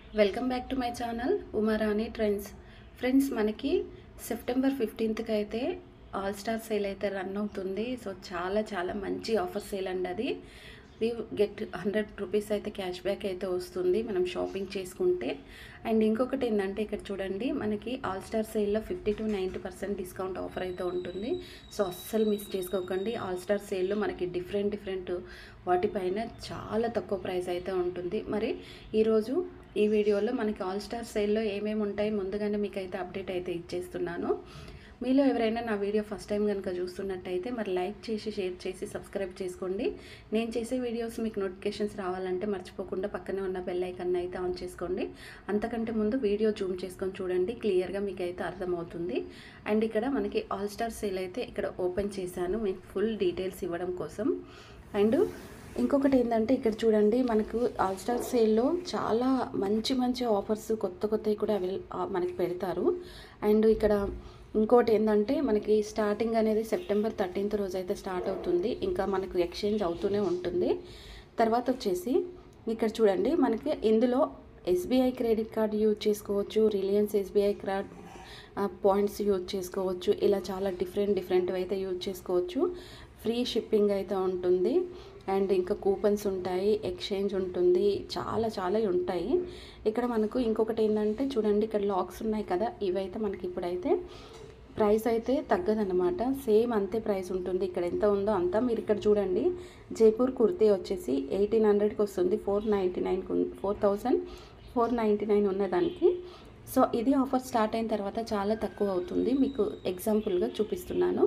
welcome back to my channel Umarani trends friends మనకి September ఫిఫ్టీన్త్కి అయితే ఆల్ స్టార్ సేల్ అయితే రన్ అవుతుంది సో చాలా చాలా మంచి ఆఫర్ సేల్ అండి అది వీ గెట్ హండ్రెడ్ రూపీస్ అయితే క్యాష్ బ్యాక్ అయితే వస్తుంది మనం షాపింగ్ చేసుకుంటే అండ్ ఇంకొకటి ఏంటంటే ఇక్కడ చూడండి మనకి ఆల్ స్టార్ సేల్లో fifty to ninety percent discount offer అయితే ఉంటుంది సో అస్సలు మిస్ చేసుకోకండి ఆల్ స్టార్ సేల్లో మనకి డిఫరెంట్ డిఫరెంట్ వాటిపైన చాలా తక్కువ ప్రైస్ అయితే ఉంటుంది మరి ఈరోజు ఈ వీడియోలో మనకి ఆల్ స్టార్ సేల్లో ఏమేమి ఉంటాయి ముందుగానే మీకు అయితే అప్డేట్ అయితే ఇచ్చేస్తున్నాను మీలో ఎవరైనా నా వీడియో ఫస్ట్ టైం కనుక చూస్తున్నట్టయితే మరి లైక్ చేసి షేర్ చేసి సబ్స్క్రైబ్ చేసుకోండి నేను చేసే వీడియోస్ మీకు నోటిఫికేషన్స్ రావాలంటే మర్చిపోకుండా పక్కనే ఉన్న బెల్ ఐకన్ అయితే ఆన్ చేసుకోండి అంతకంటే ముందు వీడియో జూమ్ చేసుకొని చూడండి క్లియర్గా మీకు అయితే అర్థమవుతుంది అండ్ ఇక్కడ మనకి ఆల్ స్టార్ సేల్ అయితే ఇక్కడ ఓపెన్ చేశాను మీకు ఫుల్ డీటెయిల్స్ ఇవ్వడం కోసం అండ్ ఇంకొకటి ఏంటంటే ఇక్కడ చూడండి మనకు ఆల్ స్టార్ సేల్లో చాలా మంచి మంచి ఆఫర్స్ కొత్త కొత్తవి కూడా అవైల్ మనకి పెడతారు అండ్ ఇక్కడ ఇంకోటి ఏంటంటే మనకి స్టార్టింగ్ అనేది సెప్టెంబర్ థర్టీన్త్ రోజు అయితే స్టార్ట్ అవుతుంది ఇంకా మనకు ఎక్స్చేంజ్ అవుతూనే ఉంటుంది తర్వాత వచ్చేసి ఇక్కడ చూడండి మనకి ఇందులో ఎస్బీఐ క్రెడిట్ కార్డ్ యూజ్ చేసుకోవచ్చు Reliance SBI card points use చేసుకోవచ్చు ఇలా చాలా డిఫరెంట్ డిఫరెంట్ అయితే యూజ్ చేసుకోవచ్చు ఫ్రీ షిప్పింగ్ అయితే ఉంటుంది అండ్ ఇంకా కూపన్స్ ఉంటాయి ఎక్స్చేంజ్ ఉంటుంది చాలా చాలా ఉంటాయి ఇక్కడ మనకు ఇంకొకటి ఏంటంటే చూడండి ఇక్కడ లాక్స్ ఉన్నాయి కదా ఇవైతే మనకి ఇప్పుడైతే ప్రైస్ అయితే తగ్గదన్నమాట సేమ్ అంతే ప్రైస్ ఉంటుంది ఇక్కడ ఎంత ఉందో అంతా మీరు ఇక్కడ చూడండి జైపూర్ కుర్తీ వచ్చేసి ఎయిటీన్ హండ్రెడ్కి వస్తుంది four ninety nine four thousand four ninety nine ఉన్నదానికి సో ఇది ఆఫర్ స్టార్ట్ అయిన తర్వాత చాలా తక్కువ అవుతుంది మీకు ఎగ్జాంపుల్గా చూపిస్తున్నాను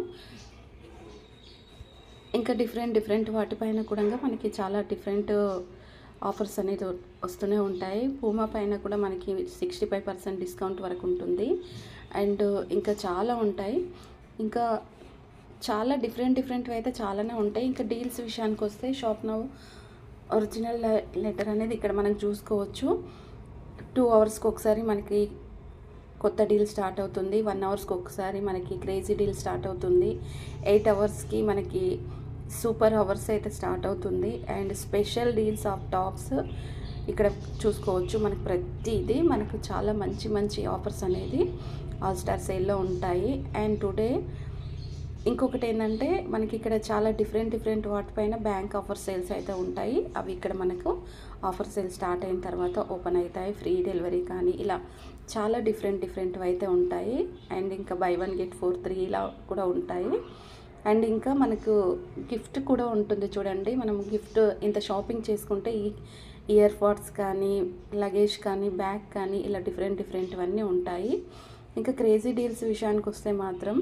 ఇంకా డిఫరెంట్ డిఫరెంట్ వాటిపైన కూడా మనకి చాలా డిఫరెంట్ ఆఫర్స్ అనేది వస్తూనే ఉంటాయి పూమా పైన కూడా మనకి సిక్స్టీ ఫైవ్ పర్సెంట్ డిస్కౌంట్ వరకు ఉంటుంది అండ్ ఇంకా చాలా ఉంటాయి ఇంకా చాలా డిఫరెంట్ డిఫరెంట్వి అయితే చాలానే ఉంటాయి ఇంకా డీల్స్ విషయానికి వస్తే షాప్ నవ్ ఒరిజినల్ లెటర్ అనేది ఇక్కడ మనం చూసుకోవచ్చు టూ అవర్స్కి ఒకసారి మనకి కొత్త డీల్ స్టార్ట్ అవుతుంది వన్ అవర్స్కి ఒకసారి మనకి క్రేజీ డీల్ స్టార్ట్ అవుతుంది ఎయిట్ అవర్స్కి మనకి సూపర్ అవర్స్ అయితే స్టార్ట్ అవుతుంది and special deals of tops ఇక్కడ చూసుకోవచ్చు మనకి ప్రతిదీ మనకు చాలా మంచి మంచి ఆఫర్స్ అనేది ఆల్ స్టార్ సేల్లో ఉంటాయి అండ్ టుడే ఇంకొకటి ఏంటంటే మనకి ఇక్కడ చాలా డిఫరెంట్ డిఫరెంట్ వాటిపైన బ్యాంక్ ఆఫర్ సేల్స్ అయితే ఉంటాయి అవి ఇక్కడ మనకు ఆఫర్ సేల్ స్టార్ట్ అయిన తర్వాత ఓపెన్ అవుతాయి ఫ్రీ డెలివరీ కానీ ఇలా చాలా డిఫరెంట్ డిఫరెంట్ అయితే ఉంటాయి అండ్ ఇంకా buy one get four three ఇలా కూడా ఉంటాయి అండ్ ఇంకా మనకు గిఫ్ట్ కూడా ఉంటుంది చూడండి మనం గిఫ్ట్ ఇంత షాపింగ్ చేసుకుంటే ఈ ఇయర్ పాడ్స్ కానీ లగేజ్ కానీ బ్యాగ్ కానీ ఇలా డిఫరెంట్ డిఫరెంట్ అన్నీ ఉంటాయి ఇంకా క్రేజీ డీల్స్ విషయానికి వస్తే మాత్రం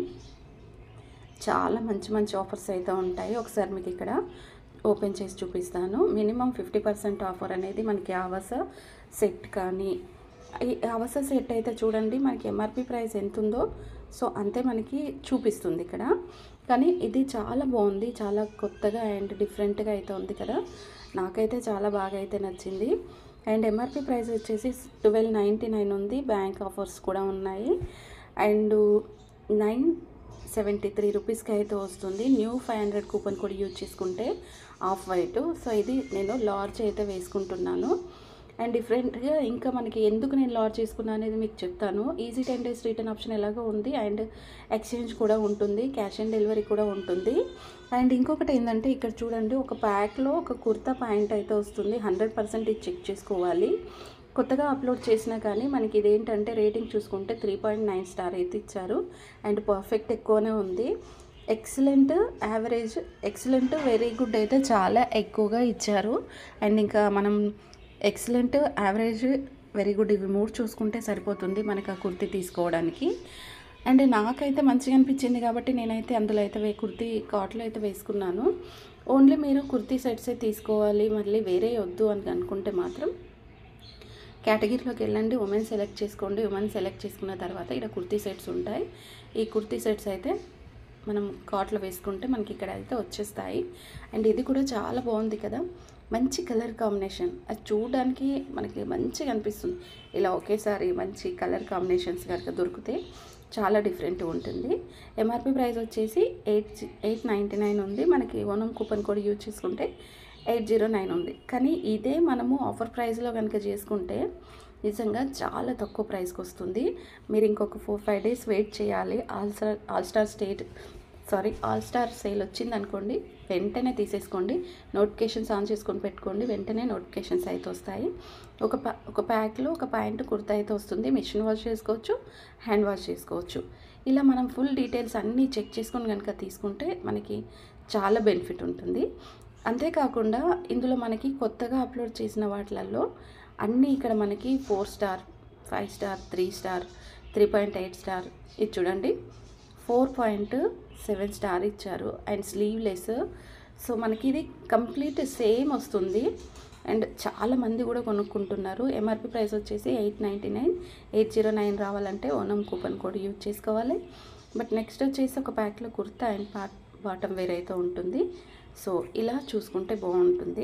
చాలా మంచి మంచి ఆఫర్స్ అయితే ఉంటాయి ఒకసారి మీకు ఇక్కడ ఓపెన్ చేసి చూపిస్తాను మినిమం ఫిఫ్టీ పర్సెంట్ ఆఫర్ అనేది మనకి ఆవాస సెట్ కానీ ఈ ఆవాస సెట్ అయితే చూడండి మనకి ఎంఆర్పి ప్రైస్ ఎంత ఉందో సో అంతే మనకి చూపిస్తుంది ఇక్కడ కానీ ఇది చాలా బాగుంది చాలా కొత్తగా అండ్ డిఫరెంట్గా అయితే ఉంది కదా నాకైతే చాలా బాగా అయితే నచ్చింది అండ్ ఎంఆర్పి ప్రైస్ వచ్చేసి ట్వెల్వ్ నైంటీ నైన్ ఉంది బ్యాంక్ ఆఫర్స్ కూడా ఉన్నాయి అండ్ నైన్ సెవెంటీ త్రీ రూపీస్కి అయితే వస్తుంది న్యూ ఫైవ్ హండ్రెడ్ కూపన్ కూడా యూజ్ చేసుకుంటే ఆఫ్ వైట్ సో ఇది నేను లార్జ్ అయితే వేసుకుంటున్నాను అండ్ డిఫరెంట్గా ఇంకా మనకి ఎందుకు నేను లార్జ్ చేసుకున్నాను అనేది మీకు చెప్తాను easy ten days return option ఎలాగో ఉంది అండ్ ఎక్స్చేంజ్ కూడా ఉంటుంది క్యాష్ ఆన్ డెలివరీ కూడా ఉంటుంది అండ్ ఇంకొకటి ఏంటంటే ఇక్కడ చూడండి ఒక ప్యాక్లో ఒక కుర్తా ప్యాంట్ అయితే వస్తుంది హండ్రెడ్ పర్సెంట్ ఇది చెక్ చేసుకోవాలి కొత్తగా అప్లోడ్ చేసినా కానీ మనకి ఇదేంటంటే రేటింగ్ చూసుకుంటే త్రీ పాయింట్ నైన్ స్టార్ అయితే ఇచ్చారు అండ్ పర్ఫెక్ట్ ఎక్కువనే ఉంది excellent average excellent very good అయితే చాలా ఎక్కువగా ఇచ్చారు అండ్ ఇంకా మనం ఎక్సలెంట్ యావరేజ్ వెరీ గుడ్ ఇవి మూడు చూసుకుంటే సరిపోతుంది మనకు ఆ కుర్తీ తీసుకోవడానికి అండ్ నాకైతే మంచిగా అనిపించింది కాబట్టి నేనైతే అందులో అయితే వే కుర్తీ కాట్లో అయితే వేసుకున్నాను ఓన్లీ మీరు కుర్తీ సెట్సే తీసుకోవాలి మళ్ళీ వేరే వద్దు అని అనుకుంటే మాత్రం కేటగిరీలోకి వెళ్ళండి ఉమెన్ సెలెక్ట్ చేసుకోండి ఉమెన్ సెలెక్ట్ చేసుకున్న తర్వాత ఇక్కడ కుర్తీ సెట్స్ ఉంటాయి ఈ కుర్తీ సెట్స్ అయితే మనం కాట్లో వేసుకుంటే మనకి ఇక్కడ అయితే వచ్చేస్తాయి అండ్ ఇది కూడా చాలా బాగుంది కదా మంచి కలర్ కాంబినేషన్ అది చూడడానికి మనకి మంచిగా అనిపిస్తుంది ఇలా ఒకేసారి మంచి కలర్ కాంబినేషన్స్ కనుక దొరికితే చాలా డిఫరెంట్ ఉంటుంది ఎంఆర్పి ప్రైస్ వచ్చేసి ఎయిట్ ఎయిట్ నైంటీ నైన్ ఉంది మనకి ఓనం కూపన్ కోడ్ యూజ్ చేసుకుంటే ఎయిట్ జీరో నైన్ ఉంది కానీ ఇదే మనము ఆఫర్ ప్రైస్లో కనుక చేసుకుంటే నిజంగా చాలా తక్కువ ప్రైస్కి వస్తుంది మీరు ఇంకొక ఫోర్ ఫైవ్ డేస్ వెయిట్ చేయాలి all star all star state sorry all star sale వచ్చింది అనుకోండి వెంటనే తీసేసుకోండి నోటిఫికేషన్స్ ఆన్ చేసుకొని పెట్టుకోండి వెంటనే నోటిఫికేషన్స్ అయితే వస్తాయి ఒక పా ఒక ప్యాక్లో ఒక ప్యాంటు కుర్తా అయితే వస్తుంది మిషన్ వాష్ చేసుకోవచ్చు హ్యాండ్ వాష్ చేసుకోవచ్చు ఇలా మనం ఫుల్ డీటెయిల్స్ అన్నీ చెక్ చేసుకొని కనుక తీసుకుంటే మనకి చాలా బెనిఫిట్ ఉంటుంది అంతేకాకుండా ఇందులో మనకి కొత్తగా అప్లోడ్ చేసిన వాటిలలో అన్నీ ఇక్కడ మనకి four star five star three star three point eight star ఇది చూడండి ఫోర్ పాయింట్ సెవెన్ స్టార్ ఇచ్చారు అండ్ స్లీవ్లెస్ సో మనకి ఇది కంప్లీట్ సేమ్ వస్తుంది అండ్ చాలా మంది కూడా కొనుక్కుంటున్నారు ఎంఆర్పి ప్రైస్ వచ్చేసి eight ninety nine eight zero nine రావాలంటే ఓనం కూపన్ కోడ్ యూజ్ చేసుకోవాలి బట్ నెక్స్ట్ వచ్చేసి ఒక ప్యాక్లో కుర్తా అండ్ పా బాటమ్ వేర్ అయితే ఉంటుంది సో ఇలా చూసుకుంటే బాగుంటుంది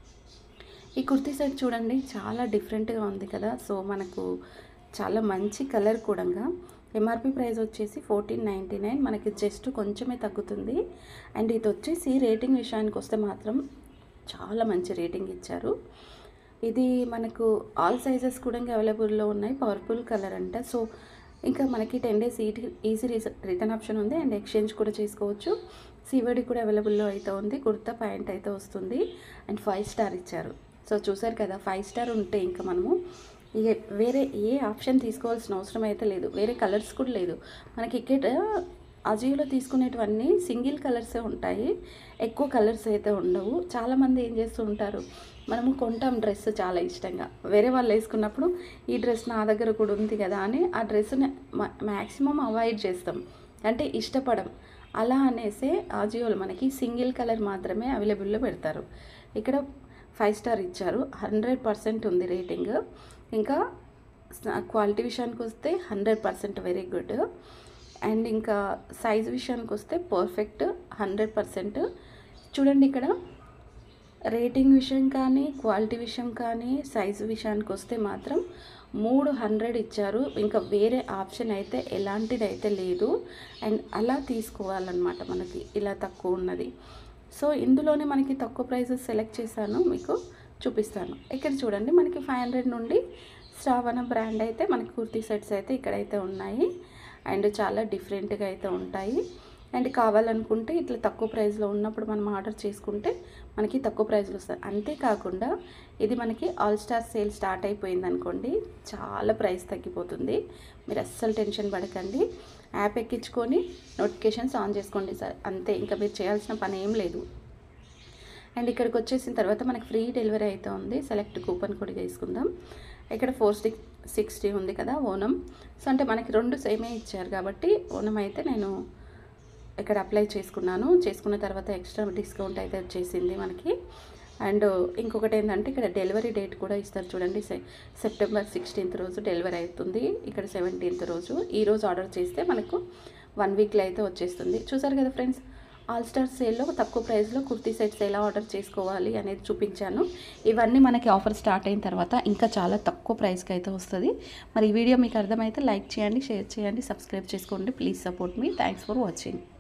ఈ కుర్తీ సెట్ చూడండి చాలా డిఫరెంట్గా ఉంది కదా సో మనకు చాలా మంచి కలర్ కూడా ఎంఆర్పి ప్రైస్ వచ్చేసి ఫోర్టీన్ నైంటీ నైన్ మనకి జస్ట్ కొంచెమే తగ్గుతుంది అండ్ ఇది వచ్చేసి రేటింగ్ విషయానికి వస్తే మాత్రం చాలా మంచి రేటింగ్ ఇచ్చారు ఇది మనకు ఆల్ సైజెస్ కూడా అవైలబుల్లో ఉన్నాయి పవర్ఫుల్ కలర్ అంట సో ఇంకా మనకి ten days easy easy return option ఉంది అండ్ ఎక్స్చేంజ్ కూడా చేసుకోవచ్చు సివడి కూడా అవైలబుల్లో అయితే ఉంది కుర్తా ప్యాంట్ అయితే వస్తుంది అండ్ ఫైవ్ స్టార్ ఇచ్చారు సో చూసారు కదా ఫైవ్ స్టార్ ఉంటే ఇంకా మనము ఇక వేరే ఏ ఆప్షన్ తీసుకోవాల్సిన అవసరం అయితే లేదు వేరే కలర్స్ కూడా లేదు మనకి ఇక్కడ అజియోలో తీసుకునేటివన్నీ సింగిల్ కలర్సే ఉంటాయి ఎక్కువ కలర్స్ అయితే ఉండవు చాలామంది ఏం చేస్తూ ఉంటారు మనము కొంటాం డ్రెస్ చాలా ఇష్టంగా వేరే వాళ్ళు వేసుకున్నప్పుడు ఈ డ్రెస్ నా దగ్గర కూడా ఉంది కదా అని ఆ డ్రెస్ని మ్యాక్సిమం అవాయిడ్ చేస్తాం అంటే ఇష్టపడం అలా అనేసే ఆజియోలో మనకి సింగిల్ కలర్ మాత్రమే అవైలబుల్లో పెడతారు ఇక్కడ ఫైవ్ స్టార్ ఇచ్చారు హండ్రెడ్ పర్సెంట్ ఉంది రేటింగ్ ఇంకా క్వాలిటీ విషయానికి వస్తే hundred percent very good and ఇంకా సైజ్ విషయానికి వస్తే పర్ఫెక్ట్ హండ్రెడ్ పర్సెంట్ చూడండి ఇక్కడ రేటింగ్ విషయం కానీ క్వాలిటీ విషయం కానీ సైజు విషయానికి వస్తే మాత్రం మూడు హండ్రెడ్ ఇచ్చారు ఇంకా వేరే ఆప్షన్ అయితే ఎలాంటిది అయితే లేదు అండ్ అలా తీసుకోవాలన్నమాట మనకి ఇలా తక్కువ ఉన్నది సో ఇందులోనే మనకి తక్కువ ప్రైజెస్ సెలెక్ట్ చేశాను మీకు చూపిస్తాను ఇక్కడ చూడండి మనకి ఫైవ్ హండ్రెడ్ నుండి శ్రావణ బ్రాండ్ అయితే మనకి కుర్తీ సెట్స్ అయితే ఇక్కడైతే ఉన్నాయి అండ్ చాలా డిఫరెంట్గా అయితే ఉంటాయి అండ్ కావాలనుకుంటే ఇట్లా తక్కువ ప్రైస్లో ఉన్నప్పుడు మనం ఆర్డర్ చేసుకుంటే మనకి తక్కువ ప్రైస్లో వస్తాయి అంతేకాకుండా ఇది మనకి ఆల్ స్టార్ సేల్ స్టార్ట్ అయిపోయింది అనుకోండి చాలా ప్రైస్ తగ్గిపోతుంది మీరు అస్సలు టెన్షన్ పడకండి యాప్ ఎక్కించుకొని నోటిఫికేషన్స్ ఆన్ చేసుకోండి సార్ అంతే ఇంకా మీరు చేయాల్సిన పని ఏం లేదు అండ్ ఇక్కడికి వచ్చేసిన తర్వాత మనకి ఫ్రీ డెలివరీ అయితే ఉంది సెలెక్ట్ కూపన్ కూడా తీసుకుందాం ఇక్కడ ఫోర్ సిక్స్ సిక్స్టీ ఉంది కదా ఓనం సో అంటే మనకి రెండు సేమే ఇచ్చారు కాబట్టి ఓనం అయితే నేను ఇక్కడ అప్లై చేసుకున్నాను చేసుకున్న తర్వాత ఎక్స్ట్రా డిస్కౌంట్ అయితే వచ్చేసింది మనకి అండ్ ఇంకొకటి ఏంటంటే ఇక్కడ డెలివరీ డేట్ కూడా ఇస్తారు చూడండి సె సెప్టెంబర్ సిక్స్టీన్త్ రోజు డెలివరీ అవుతుంది ఇక్కడ సెవెంటీన్త్ రోజు ఈ రోజు ఆర్డర్ చేస్తే మనకు వన్ వీక్లో అయితే వచ్చేస్తుంది చూసారు కదా ఫ్రెండ్స్ ఆల్ స్టార్ సేల్లో తక్కువ ప్రైస్లో కుర్తీ సెట్స్ ఎలా ఆర్డర్ చేసుకోవాలి అనేది చూపించాను ఇవన్నీ మనకి ఆఫర్ స్టార్ట్ అయిన తర్వాత ఇంకా చాలా తక్కువ ప్రైస్కి అయితే వస్తుంది మరి ఈ వీడియో మీకు అర్థమైతే లైక్ చేయండి షేర్ చేయండి సబ్స్క్రైబ్ చేసుకోండి ప్లీజ్ సపోర్ట్ మీ థ్యాంక్స్ ఫర్ వాచింగ్